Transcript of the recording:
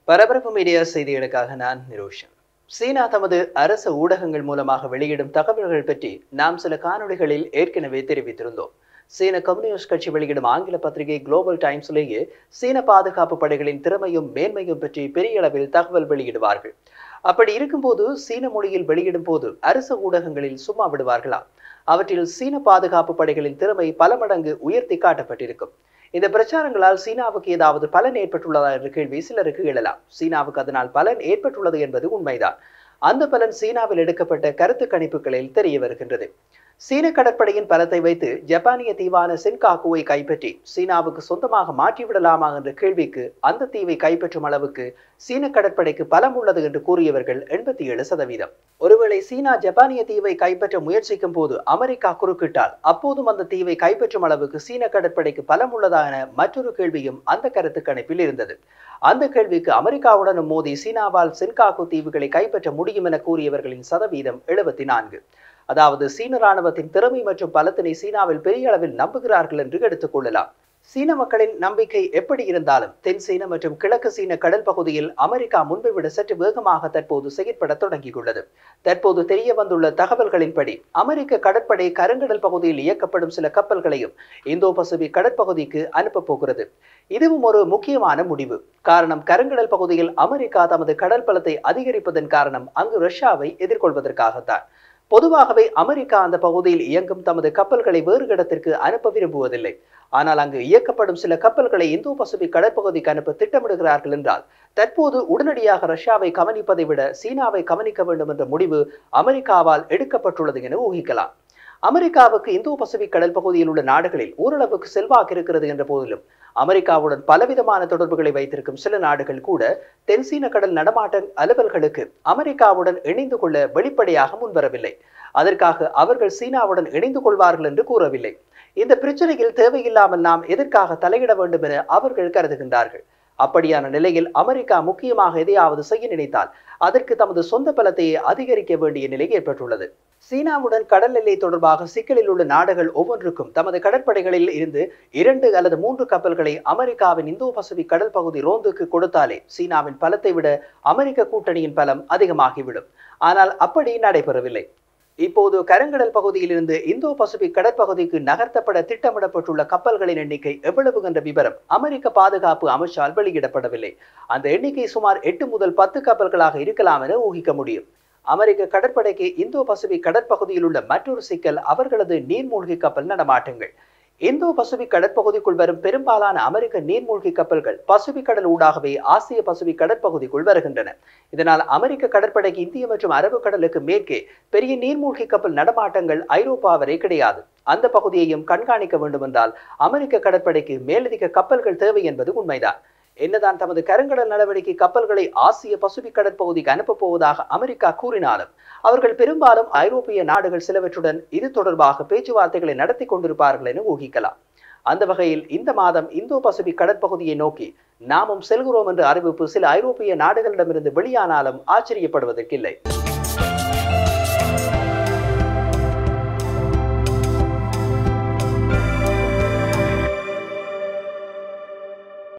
பரபரப்பு மீடியா செய்திகளுக்காக நான் நிரோஷன் சீனா தமது அரசு ஊடகங்கள் மூலமாக வெளியிடும் தகவல்கள் பற்றி நாம் சில காணொளிகளில் ஏற்கனவே தெரிவித்திருந்தோம் சீன கம்யூனிஸ்ட் கட்சி வெளியிடும் ஆங்கில பத்திரிகை குளோபல் டைம்ஸ்லேயே சீன பாதுகாப்பு படைகளின் திறமையும் மேன்மையும் பற்றி பெரிய அளவில் தகவல் வெளியிடுவார்கள் அப்படி இருக்கும்போது சீன மொழியில் வெளியிடும் போது அரசு ஊடகங்களில் சும்மா விடுவார்களா அவற்றில் சீன பாதுகாப்பு படைகளின் திறமை பல மடங்கு உயர்த்தி காட்டப்பட்டிருக்கும் இந்த பிரச்சாரங்களால் சீனாவுக்கு ஏதாவது பலன் ஏற்பட்டுள்ளதா என்ற கேள்வி சிலருக்கு எழலாம் சீனாவுக்கு அதனால் பலன் ஏற்பட்டுள்ளது என்பது உண்மைதான் அந்த பலன் சீனாவில் எடுக்கப்பட்ட கருத்து கணிப்புகளில் தெரிய வருகின்றது சீன கடற்படையின் பலத்தை வைத்து ஜப்பானிய தீவான சென்காக்குவை கைப்பற்றி சீனாவுக்கு சொந்தமாக மாற்றிவிடலாமா என்ற கேள்விக்கு அந்த தீவை கைப்பற்றும் அளவுக்கு சீன கடற்படைக்கு பலம் உள்ளது என்று கூறியவர்கள் எண்பத்தி ஏழு சதவீதம் ஒருவேளை சீனா ஜப்பானிய தீவை கைப்பற்ற முயற்சிக்கும் போது அமெரிக்கா குறுக்கிட்டால் அப்போதும் அந்த தீவை கைப்பற்றும் அளவுக்கு சீன கடற்படைக்கு பலம் உள்ளதா என மற்றொரு கேள்வியும் அந்த கருத்து கணிப்பில் இருந்தது அந்த கேள்விக்கு அமெரிக்காவுடனும் மோதி சீனாவால் சென்காக்கு தீவுகளை கைப்பற்ற முடியும் என கூறியவர்களின் சதவீதம் எழுபத்தி நான்கு அதாவது சீன ராணுவத்தின் திறமை மற்றும் பலத்தினை சீனாவில் பெரிய அளவில் நம்புகிறார்கள் என்று எடுத்துக்கொள்ளலாம் சீன மக்களின் நம்பிக்கை எப்படி இருந்தாலும் தென் சீன மற்றும் கிழக்கு சீன கடல் பகுதியில் அமெரிக்கா முன்பை விட சற்று வேகமாக தற்போது செயற்பட தொடங்கியுள்ளது தற்போது தெரிய வந்துள்ள தகவல்களின்படி அமெரிக்க கடற்படை கருங்கடல் பகுதியில் இயக்கப்படும் சில கப்பல்களையும் இந்தோ பசிபிக் கடற்பகுதிக்கு அனுப்ப போகிறது இதுவும் ஒரு முக்கியமான முடிவு காரணம் கருங்கடல் பகுதியில் அமெரிக்கா தமது கடல் பலத்தை அதிகரிப்பதன் காரணம் அங்கு ரஷ்யாவை எதிர்கொள்வதற்காகத்தான் பொதுவாகவே அமெரிக்கா அந்த பகுதியில் இயங்கும் தமது கப்பல்களை வேறு இடத்திற்கு அனுப்ப விரும்புவதில்லை ஆனால் அங்கு இயக்கப்படும் சில கப்பல்களை இந்தோ பசிபிக் கடற்பகுதிக்கு அனுப்ப திட்டமிடுகிறார்கள் என்றால் தற்போது உடனடியாக ரஷ்யாவை கவனிப்பதை விட சீனாவை கவனிக்க வேண்டும் என்ற முடிவு அமெரிக்காவால் எடுக்கப்பட்டுள்ளது என ஊகிக்கலாம் அமெரிக்காவுக்கு இந்தோ பசிபிக் கடல் பகுதியில் உள்ள நாடுகளில் ஓரளவுக்கு செல்வாக்கு இருக்கிறது என்ற போதிலும் அமெரிக்காவுடன் பலவிதமான தொடர்புகளை வைத்திருக்கும் சில நாடுகள் கூட தென்சீன கடல் நடமாட்ட அலுவல்களுக்கு அமெரிக்காவுடன் இணைந்து கொள்ள வெளிப்படையாக முன்வரவில்லை அதற்காக அவர்கள் சீனாவுடன் இணைந்து கொள்வார்கள் என்று கூறவில்லை இந்த பிரச்சனையில் தேவையில்லாமல் நாம் எதற்காக தலையிட வேண்டும் என அவர்கள் கருதுகின்றார்கள் அப்படியான நிலையில் அமெரிக்கா முக்கியமாக எதையாவது செய்ய நினைத்தால் அதற்கு தமது சொந்த பலத்தையே அதிகரிக்க வேண்டிய நிலை ஏற்பட்டுள்ளது சீனாவுடன் கடல் எல்லை தொடர்பாக சிக்கலில் உள்ள நாடுகள் ஒவ்வொன்றுக்கும் தமது கடற்படைகளில் இருந்து இரண்டு அல்லது மூன்று கப்பல்களை அமெரிக்காவின் இந்தோ பசிபிக் கடல் பகுதி ரோந்துக்கு கொடுத்தாலே சீனாவின் பலத்தை விட அமெரிக்க கூட்டணியின் பலம் அதிகமாகிவிடும் ஆனால் அப்படி நடைபெறவில்லை இப்போது கருங்கடல் பகுதியிலிருந்து இந்தோ பசிபிக் கடற்பகுதிக்கு நகர்த்தப்பட திட்டமிடப்பட்டுள்ள கப்பல்களின் எண்ணிக்கை எவ்வளவு என்ற விவரம் அமெரிக்க பாதுகாப்பு அமைச்சால் வெளியிடப்படவில்லை அந்த எண்ணிக்கை சுமார் எட்டு முதல் பத்து கப்பல்களாக இருக்கலாம் என ஊகிக்க முடியும் அமெரிக்க கடற்படைக்கு இந்தோ பசிபிக் கடற்பகுதியில் உள்ள மற்றொரு சிக்கல் அவர்களது நீர்மூழ்கி கப்பல் நடமாட்டங்கள் இந்தோ பசிபிக் கடற்பகுதிக்குள் வரும் பெரும்பாலான அமெரிக்க நீர்மூழ்கி கப்பல்கள் பசிபிக் கடல் ஊடாகவே ஆசிய பசிபிக் கடற்பகுதிக்குள் வருகின்றன இதனால் அமெரிக்க கடற்படைக்கு இந்திய மற்றும் அரபு கடலுக்கு மேற்கே பெரிய நீர்மூழ்கி கப்பல் நடமாட்டங்கள் ஐரோப்பா வரை கிடையாது அந்த பகுதியையும் கண்காணிக்க வேண்டும் என்றால் அமெரிக்க கடற்படைக்கு மேலதிக கப்பல்கள் தேவை என்பது உண்மைதான் என்னதான் தமது கருங்கடல் நடவடிக்கை கப்பல்களை ஆசிய பசிபிக் கடற்பகுதிக்கு அனுப்பப் போவதாக அமெரிக்கா கூறினாலும் அவர்கள் பெரும்பாலும் ஐரோப்பிய நாடுகள் சிலவற்றுடன் இது தொடர்பாக பேச்சுவார்த்தைகளை நடத்தி கொண்டிருப்பார்கள் என ஊகிக்கலாம் அந்த வகையில் இந்த மாதம் இந்தோ பசிபிக் கடற்பகுதியை நோக்கி நாமும் செல்கிறோம் என்ற அறிவிப்பு சில ஐரோப்பிய நாடுகளிடமிருந்து வெளியானாலும் ஆச்சரியப்படுவதற்கில்லை